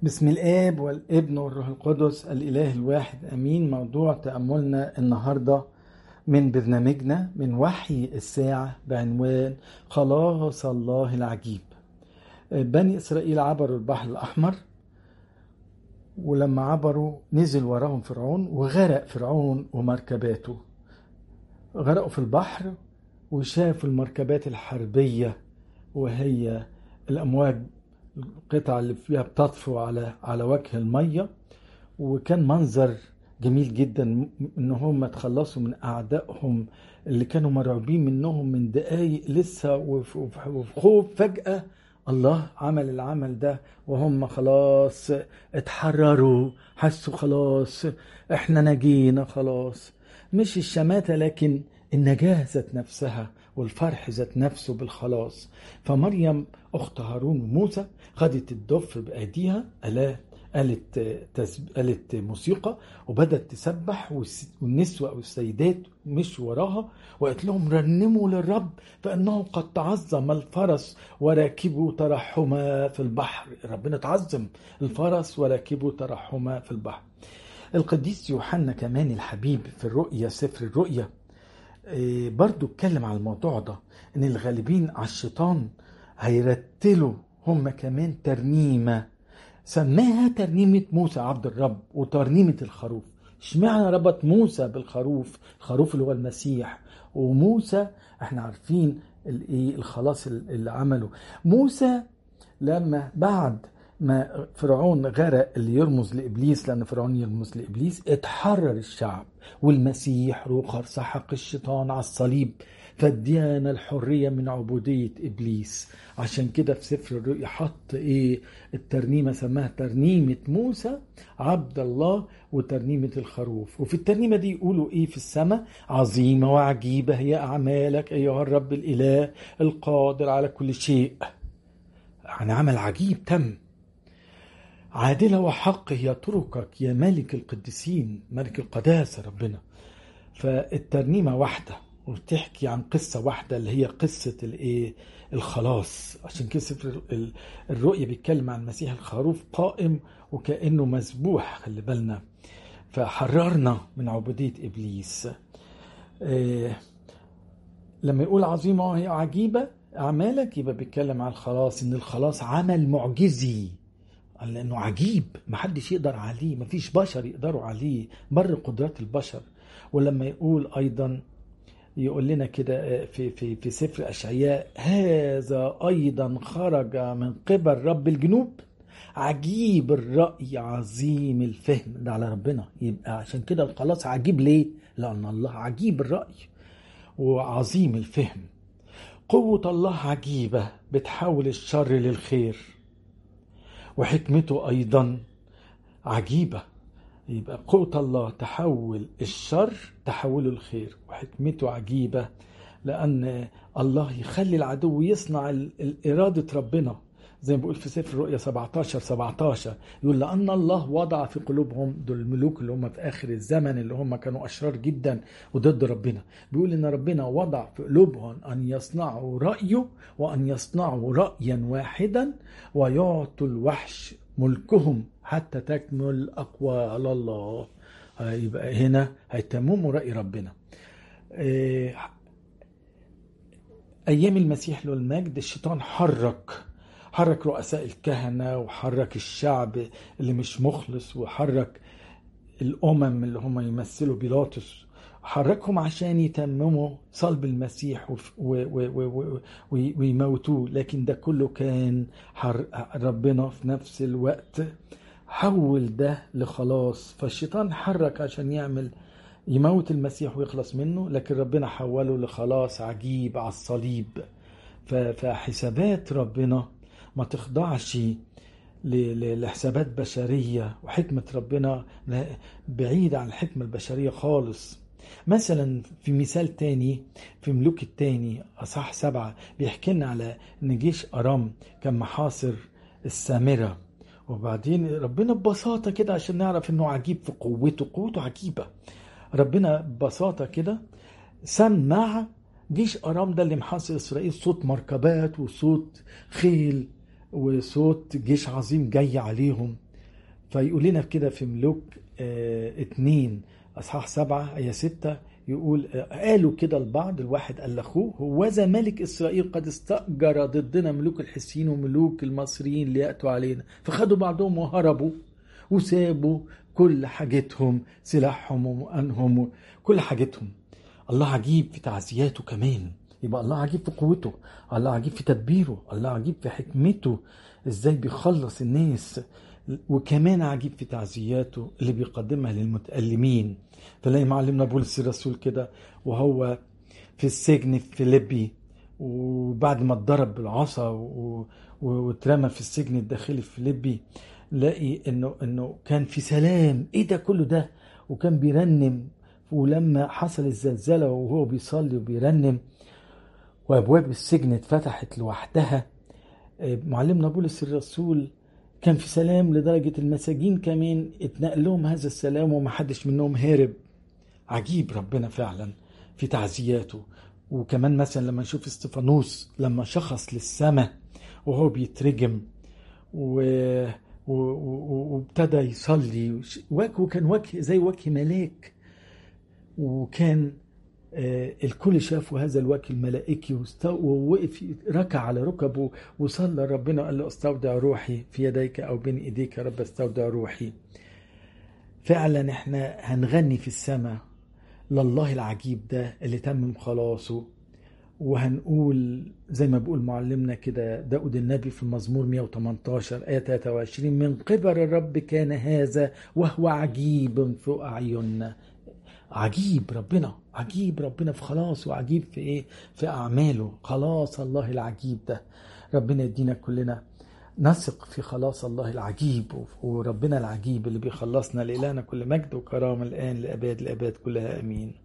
بسم الآب والابن والروح القدس الإله الواحد أمين موضوع تأملنا النهاردة من برنامجنا من وحي الساعة بعنوان خلاص الله العجيب بني إسرائيل عبروا البحر الأحمر ولما عبروا نزل وراهم فرعون وغرق فرعون ومركباته غرقوا في البحر وشافوا المركبات الحربية وهي الأمواج القطع اللي فيها بتطفو على على وجه الميه وكان منظر جميل جدا ان هم تخلصوا من اعدائهم اللي كانوا مرعوبين منهم من دقايق لسه وفي خوف فجاه الله عمل العمل ده وهم خلاص اتحرروا حسوا خلاص احنا نجينا خلاص مش الشماتة لكن النجاة ذات نفسها والفرح ذات نفسه بالخلاص فمريم أخت هارون وموسى خدت الدف بأيديها آلات قالت تسب... قالت موسيقى وبدت تسبح والنسوة أو السيدات مشوا وراها وقالت لهم رنموا للرب فإنه قد تعظم الفرس وراكبوا ترحما في البحر ربنا تعظم الفرس وراكبوا ترحما في البحر القديس يوحنا كمان الحبيب في الرؤيا سفر الرؤيا برضو اتكلم على الموضوع ده ان الغالبين على الشيطان هيرتلوا هم كمان ترنيمة سماها ترنيمة موسى عبد الرب وترنيمة الخروف اشمعنى ربط موسى بالخروف الخروف اللي هو المسيح وموسى احنا عارفين الايه الخلاص اللي عمله موسى لما بعد ما فرعون غرق اللي يرمز لابليس لان فرعون يرمز لابليس اتحرر الشعب والمسيح روخر سحق الشيطان على الصليب فادينا الحريه من عبوديه ابليس عشان كده في سفر الرؤيا حط ايه الترنيمه سماها ترنيمه موسى عبد الله وترنيمه الخروف وفي الترنيمه دي يقولوا ايه في السماء عظيمه وعجيبه هي اعمالك ايها الرب الاله القادر على كل شيء يعني عمل عجيب تم عادلة وحق هي طرقك يا ملك القديسين ملك القداسة ربنا فالترنيمة واحدة وبتحكي عن قصة واحدة اللي هي قصة الايه الخلاص عشان كده سفر الرؤيا بيتكلم عن المسيح الخروف قائم وكأنه مذبوح خلي بالنا فحررنا من عبودية إبليس إيه لما يقول عظيمة وهي عجيبة أعمالك يبقى بيتكلم عن الخلاص إن الخلاص عمل معجزي لانه عجيب محدش يقدر عليه مفيش بشر يقدروا عليه بر قدرات البشر ولما يقول ايضا يقول لنا كده في في في سفر اشعياء هذا ايضا خرج من قبل رب الجنوب عجيب الرأي عظيم الفهم ده على ربنا يبقى عشان كده الخلاص عجيب ليه؟ لأن الله عجيب الرأي وعظيم الفهم قوة الله عجيبة بتحول الشر للخير وحكمته ايضا عجيبه يبقى قوة الله تحول الشر تحوله الخير وحكمته عجيبة لأن الله يخلي العدو يصنع إرادة ربنا زي ما بيقول في سفر الرؤيا 17 17 يقول لأن الله وضع في قلوبهم دول الملوك اللي هم في آخر الزمن اللي هم كانوا أشرار جدا وضد ربنا بيقول إن ربنا وضع في قلوبهم أن يصنعوا رأيه وأن يصنعوا رأيا واحدا ويعطوا الوحش ملكهم حتى تكمل أقوال الله يبقى هنا هيتمموا رأي ربنا أيام المسيح له المجد الشيطان حرك حرك رؤساء الكهنة وحرك الشعب اللي مش مخلص وحرك الأمم اللي هم يمثلوا بيلاطس حركهم عشان يتمموا صلب المسيح ويموتوه لكن ده كله كان ربنا في نفس الوقت حول ده لخلاص فالشيطان حرك عشان يعمل يموت المسيح ويخلص منه لكن ربنا حوله لخلاص عجيب على الصليب فحسابات ربنا ما تخضعش لحسابات بشرية وحكمة ربنا بعيدة عن الحكمة البشرية خالص مثلا في مثال تاني في ملوك التاني أصح سبعة بيحكي لنا على إن جيش أرام كان محاصر السامرة وبعدين ربنا ببساطة كده عشان نعرف إنه عجيب في قوته قوته عجيبة ربنا ببساطة كده سمع جيش أرام ده اللي محاصر إسرائيل صوت مركبات وصوت خيل وصوت جيش عظيم جاي عليهم فيقول لنا كده في ملوك اه اتنين اصحاح سبعة ايه ستة يقول قالوا كده البعض الواحد قال لاخوه هوذا ملك اسرائيل قد استاجر ضدنا ملوك الحسيين وملوك المصريين لياتوا علينا فخدوا بعضهم وهربوا وسابوا كل حاجتهم سلاحهم ومؤنهم كل حاجتهم الله عجيب في تعزياته كمان يبقى الله عجيب في قوته الله عجيب في تدبيره الله عجيب في حكمته ازاي بيخلص الناس وكمان عجيب في تعزياته اللي بيقدمها للمتألمين فلاقي معلمنا بولس الرسول كده وهو في السجن في فيليبي وبعد ما اتضرب بالعصا واترمى في السجن الداخلي في فيليبي لاقي انه انه كان في سلام ايه ده كله ده وكان بيرنم ولما حصل الزلزلة وهو بيصلي وبيرنم وابواب السجن اتفتحت لوحدها معلمنا بولس الرسول كان في سلام لدرجة المساجين كمان اتنقل لهم هذا السلام ومحدش منهم هارب عجيب ربنا فعلا في تعزياته وكمان مثلا لما نشوف استفانوس لما شخص للسماء وهو بيترجم و... و... و... وابتدى يصلي وجهه كان وجه زي وجه ملاك وكان آه الكل شافوا هذا الوجه الملائكي ووقف ركع على ركبه وصلى ربنا قال له استودع روحي في يديك او بين ايديك يا رب استودع روحي فعلا احنا هنغني في السماء لله العجيب ده اللي تمم خلاصه وهنقول زي ما بيقول معلمنا كده داود النبي في المزمور 118 آية 23 من قبل الرب كان هذا وهو عجيب في أعيننا عجيب ربنا عجيب ربنا في خلاص وعجيب في ايه في اعماله خلاص الله العجيب ده ربنا يدينا كلنا نثق في خلاص الله العجيب وربنا العجيب اللي بيخلصنا لإلهنا كل مجد وكرامة الآن لأباد الأباد كلها أمين